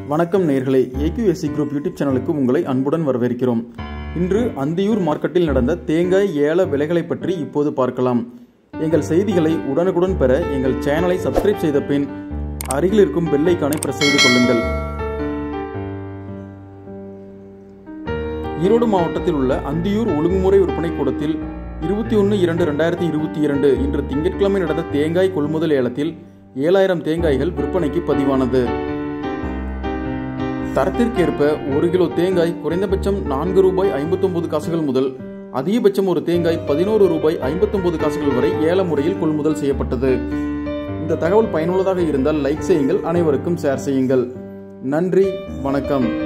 வணக்கம் நேர்களே AQSC group YouTube சேனலுக்கு உங்களை அன்புடன் வரவேற்கிறோம் இன்று அந்தியூர் மார்க்கெட்டில் நடந்த தேங்காய் ஏல விலைகளை பற்றி இப்போது பார்க்கலாம் எங்கள் செய்திகளை உடனுக்குடன் பெற எங்கள் சேனலை சப்ஸ்கிரைப் செய்த பின் அருகில் இருக்கும் பெல்லைக்கானை பிரஸ் செய்து கொள்ளுங்கள் ஈரோடு மாவட்டத்தில் உள்ள அந்தியூர் ஒழுங்குமுறை விற்பனை கூடத்தில் இருபத்தி ஒன்று இரண்டு ரெண்டாயிரத்தி இருபத்தி இரண்டு இன்று திங்கட்கிழமை நடந்த தேங்காய் கொள்முதல் ஏலத்தில் ஏழாயிரம் தேங்காய்கள் விற்பனைக்கு பதிவானது தரத்திற்கேற்ப ஒரு கிலோ தேங்காய் குறைந்தபட்சம் நான்கு ரூபாய் ஐம்பத்தொன்பது காசுகள் முதல் அதிகபட்சம் ஒரு தேங்காய் பதினோரு ரூபாய் ஐம்பத்தொன்பது காசுகள் வரை ஏல முறையில் கொள்முதல் செய்யப்பட்டது இந்த தகவல் பயனுள்ளதாக இருந்தால் லைக் செய்யுங்கள் அனைவருக்கும் ஷேர் செய்யுங்கள் நன்றி வணக்கம்